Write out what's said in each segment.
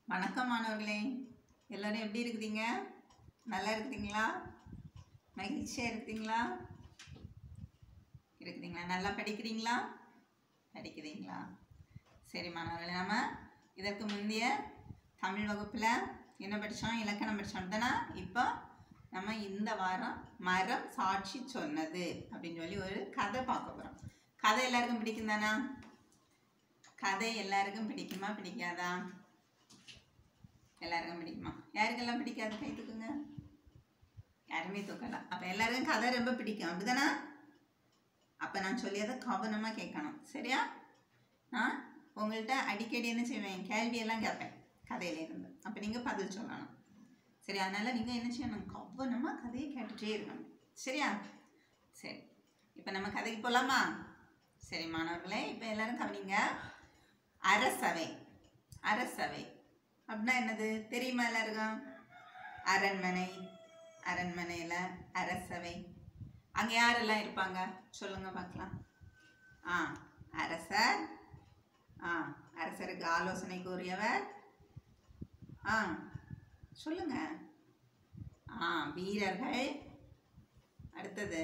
வணக்கம் மாணவர்களே எல்லாரும் எப்படி இருக்கிறீங்க நல்லா இருக்கிறீங்களா மகிழ்ச்சியாக இருக்கிறீங்களா இருக்கிறீங்களா நல்லா படிக்கிறீங்களா படிக்கிறீங்களா சரி மாணவர்களே நம்ம இதற்கு முந்தைய தமிழ் வகுப்பில் என்ன படித்தோம் இலக்கணம் படித்தோம் தானே இப்போ நம்ம இந்த வாரம் மரம் சாட்சி சொன்னது அப்படின்னு சொல்லி ஒரு கதை பார்க்க போகிறோம் கதை எல்லாருக்கும் பிடிக்கும் தானா கதை எல்லாருக்கும் பிடிக்குமா பிடிக்காதா எல்லாருக்கும் பிடிக்குமா யாருக்கெல்லாம் பிடிக்காது கை தூக்குங்க யாருமே தூக்கல அப்போ எல்லாருக்கும் கதை ரொம்ப பிடிக்கும் அப்படிதானே அப்போ நான் சொல்லியதை கவனமாக கேட்கணும் சரியா நான் உங்கள்கிட்ட அடிக்கடி என்ன செய்வேன் கேள்வியெல்லாம் கேட்பேன் கதையிலேருந்து அப்போ நீங்கள் பதில் சொல்லணும் சரி அதனால் நீங்கள் என்ன செய்யணும் கவனமாக கதையை கேட்டுகிட்டே இருக்கணும் சரியா சரி இப்போ நம்ம கதைக்கு போகலாமா சரி மாணவர்களே இப்போ எல்லாரும் கவனிங்க அரசவை அரசவை அப்படின்னா என்னது தெரியுமா எல்லாருக்கும் அரண்மனை அரண்மனையில் அரசவை அங்கே யாரெல்லாம் இருப்பாங்க சொல்லுங்க பார்க்கலாம் ஆ அரசர் ஆ அரசருக்கு ஆலோசனை கூறியவர் ஆ சொல்லுங்க ஆ வீரர்கள் அடுத்தது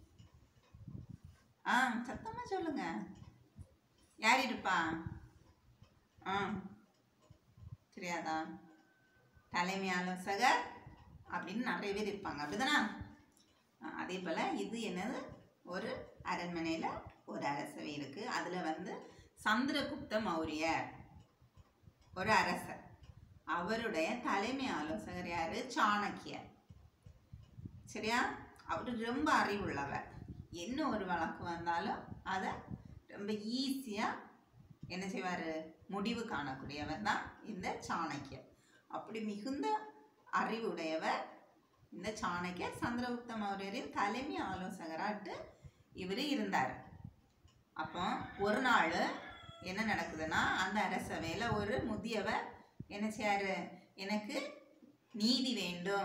ஆ சத்தமாக சொல்லுங்க யார் இருப்பா ஆ தெரியாதா தலைமை ஆலோசகர் அப்படின்னு நிறைய பேர் இருப்பாங்க அப்படிதானா ஆ, அதே போல் இது என்னது ஒரு அரண்மனையில் ஒரு அரசவை இருக்குது அதில் வந்து சந்திரகுப்த மௌரியர் ஒரு அரசர் அவருடைய தலைமை ஆலோசகர் யார் சாணக்கியர் சரியா அவர் ரொம்ப அறிவுள்ளவர் என்ன ஒரு வழக்கு வந்தாலும் அதை ரொம்ப ஈஸியாக என்ன செய்வார் முடிவு காணக்கூடியவர் தான் இந்த சாணக்கியர் அப்படி மிகுந்த அறிவுடையவர் இந்த சாணக்கியர் சந்திரகுப்த மௌரியரின் தலைமை ஆலோசகராட்டு இவர் இருந்தார் அப்போ ஒரு நாள் என்ன நடக்குதுன்னா அந்த அரசவையில் ஒரு முதியவர் என்ன செய்யாரு எனக்கு நீதி வேண்டும்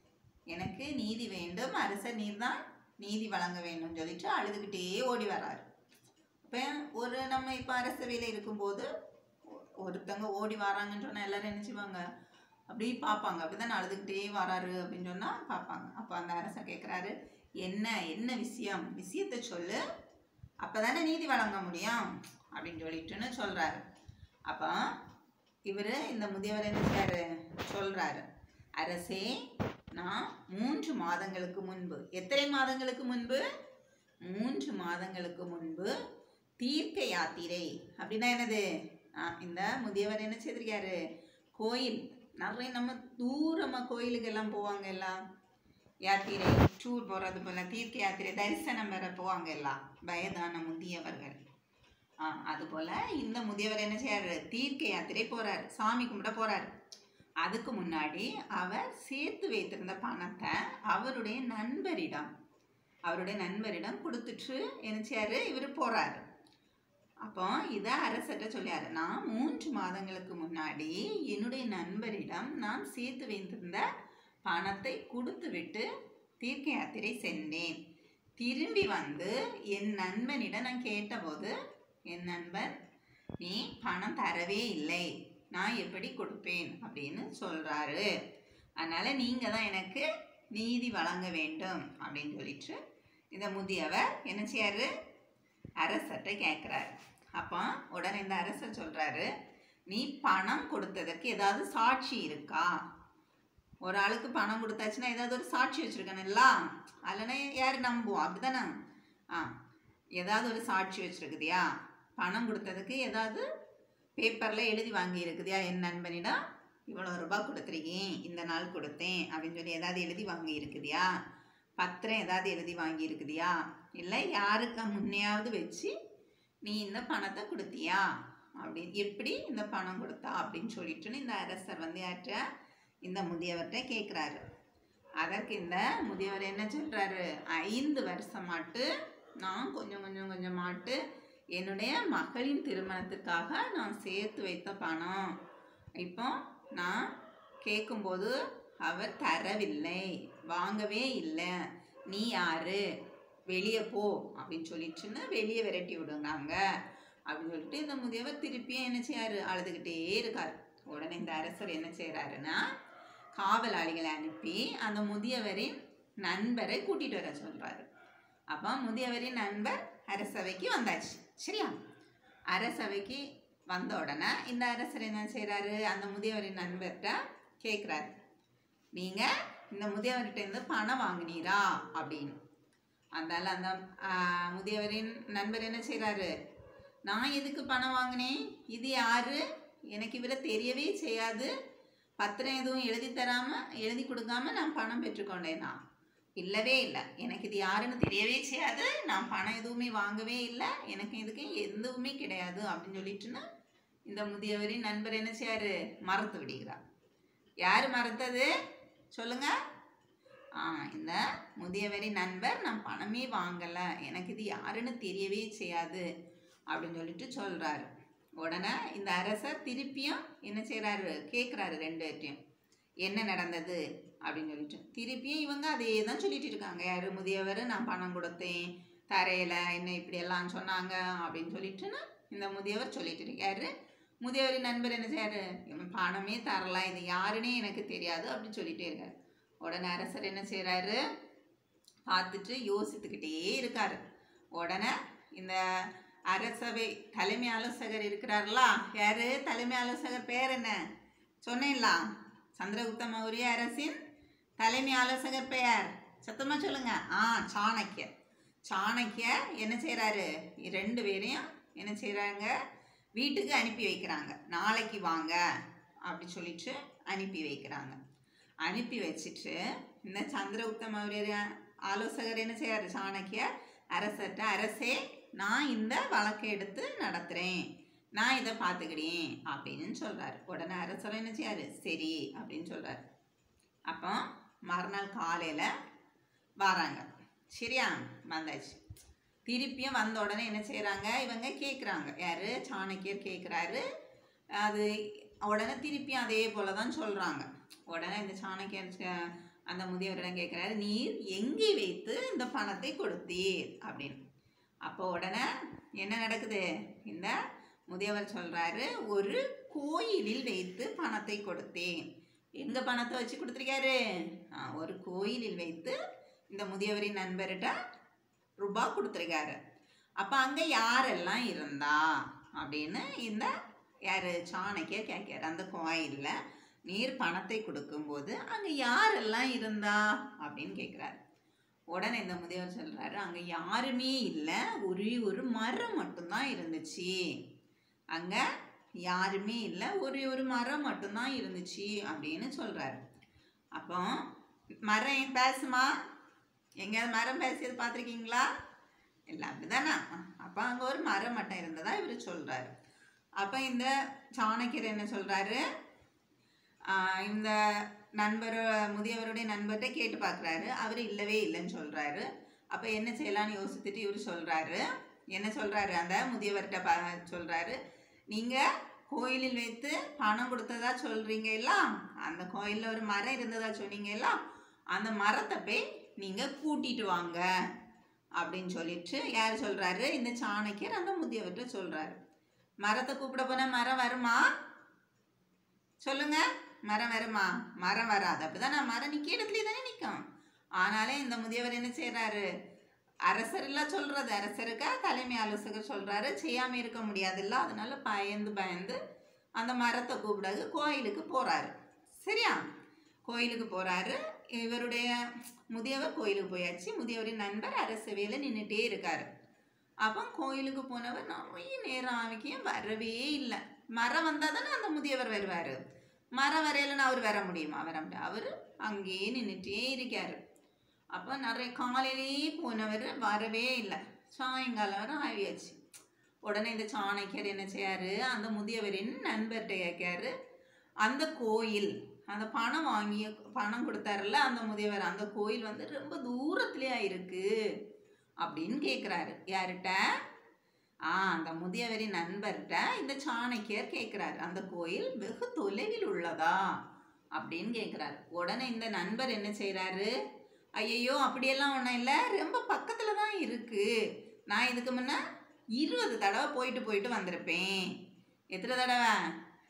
எனக்கு நீதி வேண்டும் அரசர் நீர் தான் நீதி வழங்க வேண்டும் சொல்லிட்டு அழுதுகிட்டே ஓடி வர்றாரு இப்போ ஒரு நம்ம இப்போ அரசவையில் இருக்கும்போது ஒ- ஒருத்தங்க ஓடி வராங்கன்னு சொன்னால் எல்லாரும் என்ன செய்வாங்க அப்படி பார்ப்பாங்க அப்படிதான் அழுதுகிட்டே வராரு அப்படின்னு சொன்னால் பார்ப்பாங்க அப்போ அந்த அரசர் கேட்குறாரு என்ன என்ன விஷயம் விஷயத்தை சொல்லு அப்போ தானே நீதி வழங்க முடியும் அப்படின்னு சொல்லிட்டுன்னு சொல்கிறாரு அப்போ இவர் இந்த முதியவர் என்ன செய்றாரு சொல்கிறாரு அரசே நான் மூன்று மாதங்களுக்கு முன்பு எத்தனை மாதங்களுக்கு முன்பு மூன்று மாதங்களுக்கு முன்பு தீர்க்க யாத்திரை அப்படின்னா என்னது ஆ, இந்த முதியவர் என்ன செய்திருக்காரு கோயில் நிறைய நம்ம தூரமாக கோயிலுக்கு எல்லாம் போவாங்க எல்லாம் யாத்திரை டூர் போகிறது போல் தீர்க்க யாத்திரை தரிசனம் பெற போவாங்க எல்லாம் வயதான முதியவர்கள் ஆ அதுபோல் இந்த முதியவர் என்ன செய்யாரு தீர்க்க யாத்திரை போகிறார் சாமி கும்பிட போகிறார் அதுக்கு முன்னாடி அவர் சேர்த்து வைத்திருந்த பணத்தை அவருடைய நண்பரிடம் அவருடைய நண்பரிடம் கொடுத்துட்டு என்ன செய்யாரு இவர் போகிறாரு அப்போ இதை அரசர்கிட்ட சொல்லியாரு நான் மூன்று மாதங்களுக்கு முன்னாடி என்னுடைய நண்பரிடம் நான் சேர்த்து வைத்திருந்த பணத்தை கொடுத்து விட்டு தீர்க்க யாத்திரை சென்றேன் திரும்பி வந்து என் நண்பனிடம் நான் கேட்டபோது என் நண்பன் நீ பணம் தரவே இல்லை நான் எப்படி கொடுப்பேன் அப்படின்னு சொல்கிறாரு அதனால் நீங்கள் தான் எனக்கு நீதி வழங்க வேண்டும் அப்படின்னு சொல்லிட்டு இந்த முதியவர் என்ன செய்யாரு அரசர்கிட்ட கேட்குறாரு அப்போ உடனே இந்த அரசர் சொல்கிறாரு நீ பணம் கொடுத்ததற்கு ஏதாவது சாட்சி இருக்கா ஒரு ஆளுக்கு பணம் கொடுத்தாச்சுன்னா ஏதாவது ஒரு சாட்சி வச்சுருக்கணும்ல இல்லைன்னா யார் நம்புவோம் அப்படிதானே ஆ ஏதாவது ஒரு சாட்சி வச்சுருக்குதியா பணம் கொடுத்ததுக்கு ஏதாவது பேப்பரில் எழுதி வாங்கி இருக்குதியா என் நண்பனிடம் இவ்வளோ ரூபாய் கொடுத்துருக்கேன் இந்த நாள் கொடுத்தேன் அப்படின்னு சொல்லி ஏதாவது எழுதி வாங்கி இருக்குதியா பத்திரம் ஏதாவது எழுதி வாங்கி இருக்குதியா இல்லை யாருக்கு முன்னையாவது வச்சு நீ இந்த பணத்தை கொடுத்தியா அப்படின்னு எப்படி இந்த பணம் கொடுத்தா அப்படின்னு சொல்லிட்டுன்னு இந்த அரசர் வந்து யார்கிட்ட இந்த முதியவர்கிட்ட கேட்குறாரு அதற்கு இந்த முதியவர் என்ன சொல்கிறாரு ஐந்து வருஷமாட்டு நான் கொஞ்சம் கொஞ்சம் கொஞ்சமாட்டு என்னுடைய மகளின் திருமணத்துக்காக நான் சேர்த்து வைத்த பணம் இப்போ நான் கேட்கும்போது அவர் தரவில்லை வாங்கவே இல்லை நீ யாரு வெளியே போ அப்படின்னு சொல்லிட்டுன்னு வெளியே விரட்டி விடுங்காங்க அப்படின்னு சொல்லிட்டு இந்த முதியவர் திருப்பியும் என்ன செய்யாரு அழுதுகிட்டே இருக்கார் உடனே இந்த அரசர் என்ன செய்கிறாருன்னா காவலாளிகளை அனுப்பி அந்த முதியவரின் நண்பரை கூட்டிட்டு வர சொல்றாரு அப்போ முதியவரின் நண்பர் அரசவைக்கு வந்தாச்சு சரியா அரசவைக்கு வந்த உடனே இந்த அரசர் என்ன செய்றாரு அந்த முதியவரின் நண்பர்கிட்ட கேட்குறாரு நீங்க இந்த முதியவர்கிட்ட இருந்து பணம் வாங்கினீரா அப்படின்னு அதனால அந்த ஆஹ், முதியவரின் நண்பர் என்ன செய்றாரு நான் எதுக்கு பணம் வாங்கினேன் இது யாரு எனக்கு இவரை தெரியவே செய்யாது பத்திரம் எதுவும் எழுதி தராம எழுதி கொடுக்காம நான் பணம் பெற்றுக்கொண்டேனா இல்லவே இல்லை எனக்கு இது யாருன்னு தெரியவே செய்யாது நான் பணம் எதுவுமே வாங்கவே இல்லை எனக்கு இதுக்கு எதுவுமே கிடையாது அப்படின்னு சொல்லிட்டுன்னு இந்த முதியவரின் நண்பர் என்ன செய்யாரு மறத்து விடுகிறார் யார் மறத்தது சொல்லுங்க ஆ இந்த முதியவரின் நண்பர் நான் பணமே வாங்கலை எனக்கு இது யாருன்னு தெரியவே செய்யாது அப்படின்னு சொல்லிட்டு சொல்றாரு உடனே இந்த அரசர் திருப்பியும் என்ன செய்றாரு கேட்குறாரு ரெண்டு பேர்ட்டையும் என்ன நடந்தது அப்படின்னு சொல்லிட்டு திருப்பியும் இவங்க அதே தான் சொல்லிட்டு இருக்காங்க யாரு முதியவர் நான் பணம் கொடுத்தேன் தரையில என்ன இப்படி எல்லாம் சொன்னாங்க அப்படின்னு சொல்லிட்டுன்னு இந்த முதியவர் சொல்லிட்டு இருக்காரு முதியவரின் நண்பர் என்ன செய்யாரு இவன் பணமே தரல இது யாருன்னே எனக்கு தெரியாது அப்படின்னு சொல்லிட்டே இருக்காரு உடனே அரசர் என்ன செய்றாரு பார்த்துட்டு யோசித்துக்கிட்டே இருக்காரு உடனே இந்த அரசவை தலைமை ஆலோசகர் இருக்கிறார்களா யாரு தலைமை ஆலோசகர் பேர் என்ன சொன்னேன்லா சந்திரகுப்த மௌரிய அரசின் தலைமை ஆலோசகர் பெயர் சத்தமா சொல்லுங்க ஆ சாணக்கியர் சாணக்கியர் என்ன செய்றாரு ரெண்டு பேரையும் என்ன செய்றாங்க வீட்டுக்கு அனுப்பி வைக்கிறாங்க நாளைக்கு வாங்க அப்படி சொல்லிட்டு அனுப்பி வைக்கிறாங்க அனுப்பி வச்சுட்டு இந்த சந்திரகுப்த மௌரிய ஆலோசகர் என்ன செய்றாரு சாணக்கியர் அரசர்கிட்ட அரசே நான் இந்த வழக்கை எடுத்து நடத்துகிறேன் நான் இதை பார்த்துக்கிட்டேன் அப்படின்னு சொல்கிறாரு உடனே அரசர் என்ன செய்யாரு சரி அப்படின்னு சொல்கிறாரு அப்போ மறுநாள் காலையில் வராங்க சரியா வந்தாச்சு திருப்பியும் வந்த உடனே என்ன செய்கிறாங்க இவங்க கேட்குறாங்க யார் சாணக்கியர் கேட்குறாரு அது உடனே திருப்பியும் அதே போல தான் சொல்கிறாங்க உடனே இந்த சாணக்கியர் ச- அந்த முதியவரிடம் கேட்குறாரு நீர் எங்கே வைத்து இந்த பணத்தை கொடுத்தீர் அப்படின்னு அப்போ உடனே என்ன நடக்குது இந்த முதியவர் சொல்றாரு ஒரு கோயிலில் வைத்து பணத்தை கொடுத்தேன் எங்க பணத்தை வச்சு கொடுத்துருக்காரு ஆ, ஒரு கோயிலில் வைத்து இந்த முதியவரின் நண்பர்கிட்ட ரூபாய் கொடுத்துருக்காரு அப்போ அங்கே யாரெல்லாம் இருந்தா அப்படின்னு இந்த யார் சாணக்கியர் கேட்காரு அந்த கோயிலில் நீர் பணத்தை கொடுக்கும்போது அங்கே யாரெல்லாம் இருந்தா அப்படின்னு கேட்குறாரு உடனே இந்த முதியவர் சொல்றாரு அங்க யாருமே இல்லை ஒரே ஒரு மரம் மட்டும்தான் இருந்துச்சு அங்க யாருமே இல்லை ஒரே ஒரு மரம் மட்டும்தான் இருந்துச்சு அப்படின்னு சொல்றாரு அப்போ மரம் பேசுமா எங்கேயாவது மரம் பேசியது பார்த்துருக்கீங்களா இல்லை அப்படிதானே அப்போ அங்கே ஒரு மரம் மட்டும் இருந்ததா இவர் சொல்றாரு அப்போ இந்த சாணக்கியர் என்ன சொல்றாரு ஆஹ் இந்த நண்பர் முதியவருடைய நண்பர்கிட்ட கேட்டு பார்க்குறாரு அவர் இல்லவே இல்லைன்னு சொல்கிறாரு அப்போ என்ன செய்யலாம்னு யோசித்துட்டு இவர் சொல்கிறாரு என்ன சொல்கிறாரு அந்த முதியவர்கிட்ட ப சொல்கிறாரு நீங்கள் கோயிலில் வைத்து பணம் கொடுத்ததா சொல்கிறீங்க எல்லாம் அந்த கோயிலில் ஒரு மரம் இருந்ததா சொன்னீங்க எல்லாம் அந்த மரத்தை போய் நீங்கள் கூட்டிட்டு வாங்க அப்படின்னு சொல்லிட்டு யார் சொல்கிறாரு இந்த சாணக்கியர் அந்த முதியவர்கிட்ட சொல்கிறாரு மரத்தை கூப்பிட போனால் மரம் வருமா சொல்லுங்க மரம் வருமா மரம் வராது அப்படிதான் நான் மரம் நிற்க இடத்துலயே தானே நிற்கும் ஆனாலே இந்த முதியவர் என்ன செய்றாரு அரசர் எல்லாம் சொல்றது அரசருக்கா தலைமை ஆலோசகர் சொல்றாரு செய்யாம இருக்க முடியாதுல்ல அதனால பயந்து பயந்து அந்த மரத்தை கூப்பிடாது கோயிலுக்கு போறாரு சரியா கோயிலுக்கு போறாரு இவருடைய முதியவர் கோயிலுக்கு போயாச்சு முதியவரின் நண்பர் அரசவையில் நின்றுட்டே இருக்காரு அப்போ கோயிலுக்கு போனவர் நிறைய நேரம் ஆகியும் வரவே இல்லை மரம் வந்தால் தானே அந்த முதியவர் வருவார் மரம் வரையிலன்னு அவர் வர முடியுமா வர முடியாது அவர் அங்கேயே நின்றுட்டே இருக்காரு அப்போ நிறைய காலையிலேயே போனவர் வரவே இல்லை சாயங்காலம் வரை ஆகியாச்சு உடனே இந்த சாணக்கியர் என்ன செய்யாரு அந்த முதியவரின் நண்பர்கிட்ட கேட்காரு அந்த கோயில் அந்த பணம் வாங்கி பணம் கொடுத்தாருல்ல அந்த முதியவர் அந்த கோயில் வந்து ரொம்ப தூரத்துலயா இருக்கு அப்படின்னு கேட்குறாரு யார்கிட்ட ஆ அந்த முதியவரின் நண்பர்கிட்ட இந்த சாணக்கியர் கேட்குறாரு அந்த கோயில் வெகு தொலைவில் உள்ளதா அப்படின்னு கேட்குறாரு உடனே இந்த நண்பர் என்ன செய்கிறாரு ஐயையோ அப்படியெல்லாம் ஒன்றும் இல்லை ரொம்ப பக்கத்தில் தான் இருக்கு நான் இதுக்கு முன்ன இருபது தடவை போயிட்டு போயிட்டு வந்திருப்பேன் எத்தனை தடவை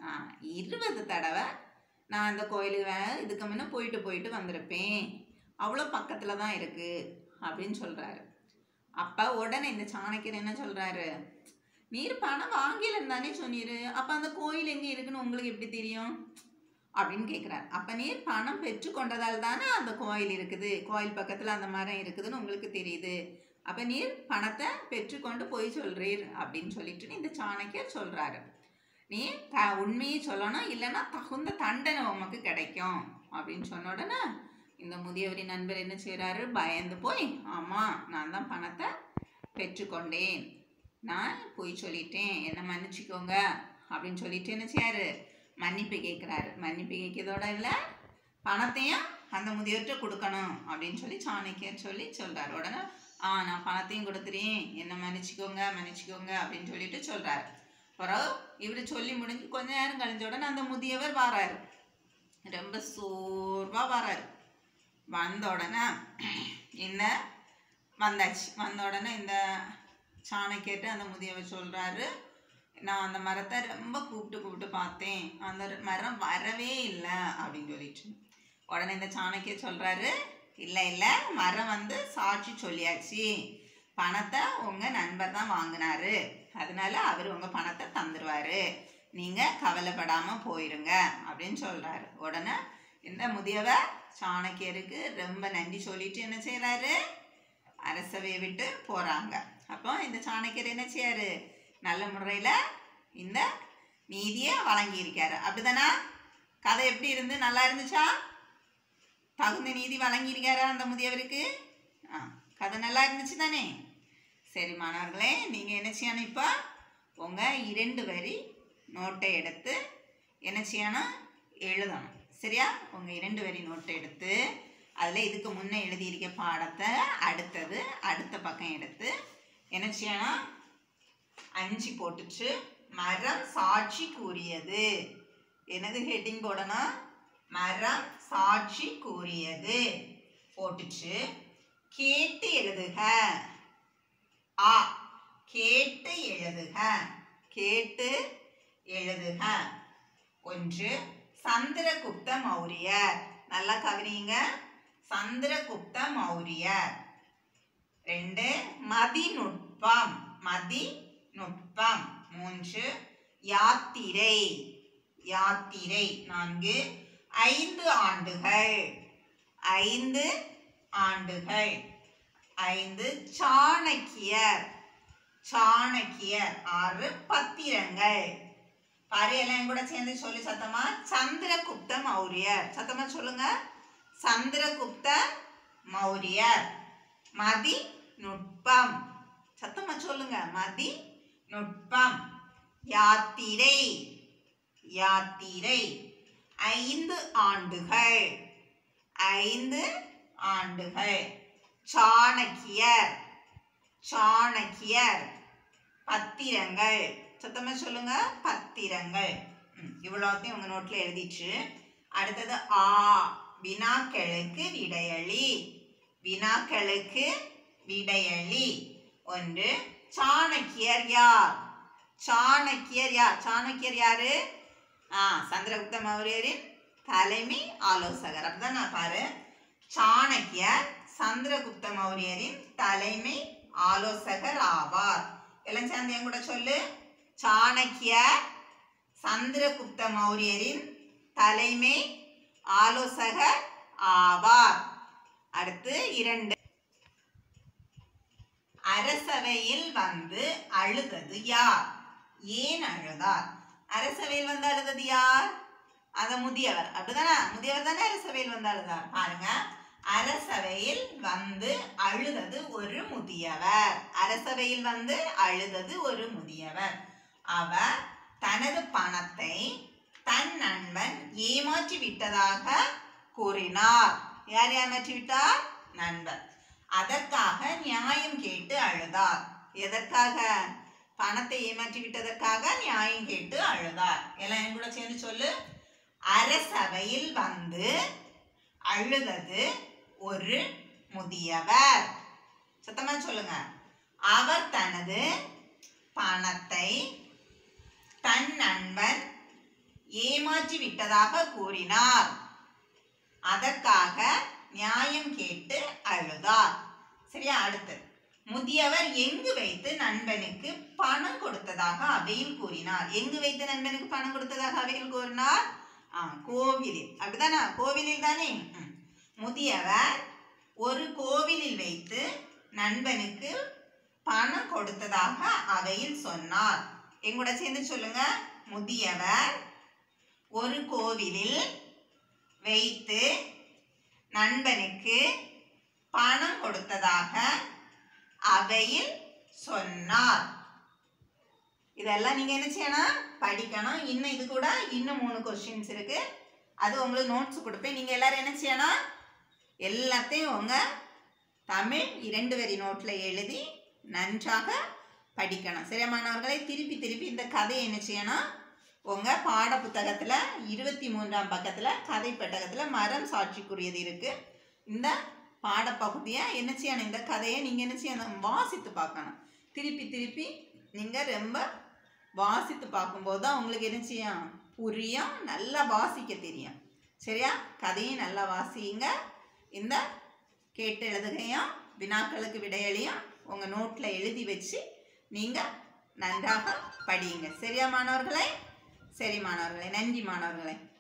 ஆ இருபது தடவை நான் அந்த கோயிலுக்கு வே- இதுக்கு முன்ன போயிட்டு போயிட்டு வந்திருப்பேன் அவ்வளோ பக்கத்தில் தான் இருக்கு அப்படின்னு சொல்கிறாரு அப்போ உடனே இந்த சாணக்கியர் என்ன சொல்கிறாரு நீர் பணம் வாங்கிலன்னு தானே சொன்னீரு அப்போ அந்த கோயில் எங்கே இருக்குன்னு உங்களுக்கு எப்படி தெரியும் அப்படின்னு கேட்குறாரு அப்போ நீர் பணம் பெற்றுக்கொண்டதால் தானே அந்த கோயில் இருக்குது கோயில் பக்கத்தில் அந்த மரம் இருக்குதுன்னு உங்களுக்கு தெரியுது அப்போ நீர் பணத்தை பெற்றுக்கொண்டு போய் சொல்றீர் அப்படின்னு சொல்லிட்டு இந்த சாணக்கியர் சொல்கிறாரு நீ த உண்மையை சொல்லணும் இல்லைன்னா தகுந்த தண்டனை உமக்கு கிடைக்கும் அப்படின்னு சொன்ன உடனே இந்த முதியவரின் நண்பர் என்ன செய்கிறாரு பயந்து போய் ஆமாம் நான் தான் பணத்தை பெற்றுக்கொண்டேன் நான் போய் சொல்லிட்டேன் என்னை மன்னிச்சுக்கோங்க அப்படின்னு சொல்லிட்டு என்ன செய்யாரு மன்னிப்பு கேட்குறாரு மன்னிப்பு கேட்கறதோட இல்லை பணத்தையும் அந்த முதியவர்கிட்ட கொடுக்கணும் அப்படின்னு சொல்லி சாணக்கியர் சொல்லி சொல்கிறார் உடனே ஆ நான் பணத்தையும் கொடுத்துறேன் என்னை மன்னிச்சுக்கோங்க மன்னிச்சுக்கோங்க அப்படின்னு சொல்லிட்டு சொல்கிறாரு பிறகு இவர் சொல்லி முடிஞ்சு கொஞ்ச நேரம் கழிஞ்ச உடனே அந்த முதியவர் வராரு ரொம்ப சோர்வாக வராரு வந்த உடனே என்ன வந்தாச்சு வந்த உடனே இந்த சாணக்கியர்ட்ட அந்த முதியவர் சொல்கிறாரு நான் அந்த மரத்தை ரொம்ப கூப்பிட்டு கூப்பிட்டு பார்த்தேன் அந்த மரம் வரவே இல்லை அப்படின்னு சொல்லிட்டு உடனே இந்த சாணக்கியர் சொல்கிறாரு இல்லை இல்லை மரம் வந்து சாட்சி சொல்லியாச்சு பணத்தை உங்கள் நண்பர் தான் வாங்கினாரு அதனால அவர் உங்கள் பணத்தை தந்துடுவார் நீங்கள் கவலைப்படாமல் போயிருங்க அப்படின்னு சொல்கிறாரு உடனே இந்த முதியவர் சாணக்கியருக்கு ரொம்ப நன்றி சொல்லிட்டு என்ன செய்கிறாரு அரசவையை விட்டு போகிறாங்க அப்போ இந்த சாணக்கியர் என்ன செய்யாரு நல்ல முறையில் இந்த நீதியை வழங்கியிருக்காரு அப்படிதானா கதை எப்படி இருந்து நல்லா இருந்துச்சா தகுந்த நீதி வழங்கியிருக்காரா அந்த முதியவருக்கு ஆ கதை நல்லா இருந்துச்சு தானே சரி மாணவர்களே நீங்கள் என்ன செய்யணும் இப்போ உங்கள் இரண்டு வரி நோட்டை எடுத்து என்ன செய்யணும் எழுதணும் சரியா உங்கள் இரண்டு வரி நோட்டை எடுத்து அதில் இதுக்கு முன்னே எழுதியிருக்க பாடத்தை அடுத்தது அடுத்த பக்கம் எடுத்து என்ன செய்யணும் அஞ்சு போட்டுச்சு மரம் சாட்சி கூறியது என்னது ஹெட்டிங் போடணும் மரம் சாட்சி கூறியது போட்டுச்சு கேட்டு எழுதுக ஆ கேட்டு எழுதுக கேட்டு எழுதுக ஒன்று சந்திரகுப்த மௌரியர் நல்லா கவனிங்க சந்திரகுப்த மௌரியர் ரெண்டு மதிநுட்பம் மதிநுட்பம் மூன்று யாத்திரை யாத்திரை நான்கு ஐந்து ஆண்டுகள் ஐந்து ஆண்டுகள் ஐந்து சாணக்கியர் சாணக்கியர் ஆறு பத்திரங்கள் பாரு எல்லாம் என் கூட சேர்ந்து சொல்லி சத்தமா சந்திரகுப்த மௌரியர் சத்தமா சொல்லுங்க சந்திரகுப்த மௌரியர் மதி நுட்பம் சத்தமா சொல்லுங்க மதி நுட்பம் யாத்திரை யாத்திரை ஐந்து ஆண்டுகள் ஐந்து ஆண்டுகள் சாணக்கியர் சாணக்கியர் பத்திரங்கள் சத்தமா சொல்லுங்க பத்திரங்கள் ம், இவ்வளோத்தையும் உங்க நோட்ல எழுதிச்சு அடுத்தது ஆ வினாக்களுக்கு விடையளி வினாக்களுக்கு விடையளி ஒன்று சாணக்கியர் யார் சாணக்கியர் யார் சாணக்கியர் யாரு ஆ சந்திரகுப்த மௌரியரின் தலைமை ஆலோசகர் அப்படிதான் நான் பாரு சாணக்கியர் சந்திரகுப்த மௌரியரின் தலைமை ஆலோசகர் ஆவார் எல்லாம் சேர்ந்து என் கூட சொல்லு சாணக்கியர் சந்திரகுப்த மௌரியரின் தலைமை ஆலோசகர் ஆவார் அடுத்து இரண்டு அரசவையில் வந்து அழுதது யார் ஏன் அழுதார் அரசவையில் வந்து அழுதது யார் அத முதியவர் அப்படிதானே முதியவர் தானே அரசவையில் வந்து அழுதார் பாருங்க அரசவையில் வந்து அழுதது ஒரு முதியவர் அரசவையில் வந்து அழுதது ஒரு முதியவர் அவர் தனது பணத்தை தன் நண்பன் ஏமாற்றி விட்டதாக கூறினார் யார் ஏமாற்றி விட்டார் நண்பர் அதற்காக நியாயம் கேட்டு அழுதார் எதற்காக பணத்தை ஏமாற்றி விட்டதற்காக நியாயம் கேட்டு அழுதார் எல்லாம் என் கூட சேர்ந்து சொல்லு அரசவையில் வந்து அழுதது ஒரு முதியவர் சத்தமா சொல்லுங்க அவர் தனது பணத்தை தன் நண்பன் ஏமாற்றி விட்டதாக கூறினார் அதற்காக நியாயம் கேட்டு அழுதார் சரியா அடுத்து முதியவர் எங்கு வைத்து நண்பனுக்கு பணம் கொடுத்ததாக அவையில் கூறினார் எங்கு வைத்து நண்பனுக்கு பணம் கொடுத்ததாக அவையில் கூறினார் ஆ கோவிலில் அப்படிதானா கோவிலில் தானே ம். முதியவர் ஒரு கோவிலில் வைத்து நண்பனுக்கு பணம் கொடுத்ததாக அவையில் சொன்னார் எங்கூட சேர்ந்து சொல்லுங்க முதியவர் ஒரு கோவிலில் வைத்து நண்பனுக்கு பணம் கொடுத்ததாக அவையில் சொன்னார் இதெல்லாம் நீங்க என்ன செய்யணும் படிக்கணும் இன்னும் இது கூட இன்னும் மூணு கொஸ்டின்ஸ் இருக்கு அது உங்களுக்கு நோட்ஸ் கொடுப்பேன் நீங்க எல்லாரும் என்ன செய்யணும் எல்லாத்தையும் உங்க தமிழ் இரண்டு வரி நோட்டில் எழுதி நன்றாக படிக்கணும் சரியா மாணவர்களை திருப்பி திருப்பி இந்த கதையை என்ன செய்யணும் உங்கள் பாட புத்தகத்தில் இருபத்தி மூன்றாம் பக்கத்தில் கதை பெட்டகத்தில் மரம் சாட்சிக்குரியது இருக்குது இந்த பாடப்பகுதியை என்ன செய்யணும் இந்த கதையை நீங்கள் என்ன செய்யணும் வாசித்து பார்க்கணும் திருப்பி திருப்பி நீங்கள் ரொம்ப வாசித்து பார்க்கும்போது தான் உங்களுக்கு என்ன செய்யும் புரியும் நல்லா வாசிக்க தெரியும் சரியா கதையும் நல்லா வாசியுங்க இந்த கேட்டு எழுதுகையும் வினாக்களுக்கு விடையளியும் உங்கள் நோட்டில் எழுதி வச்சு நீங்கள் நன்றாக படியுங்க சரியா மாணவர்களே சரி மாணவர்களே நன்றி மாணவர்களே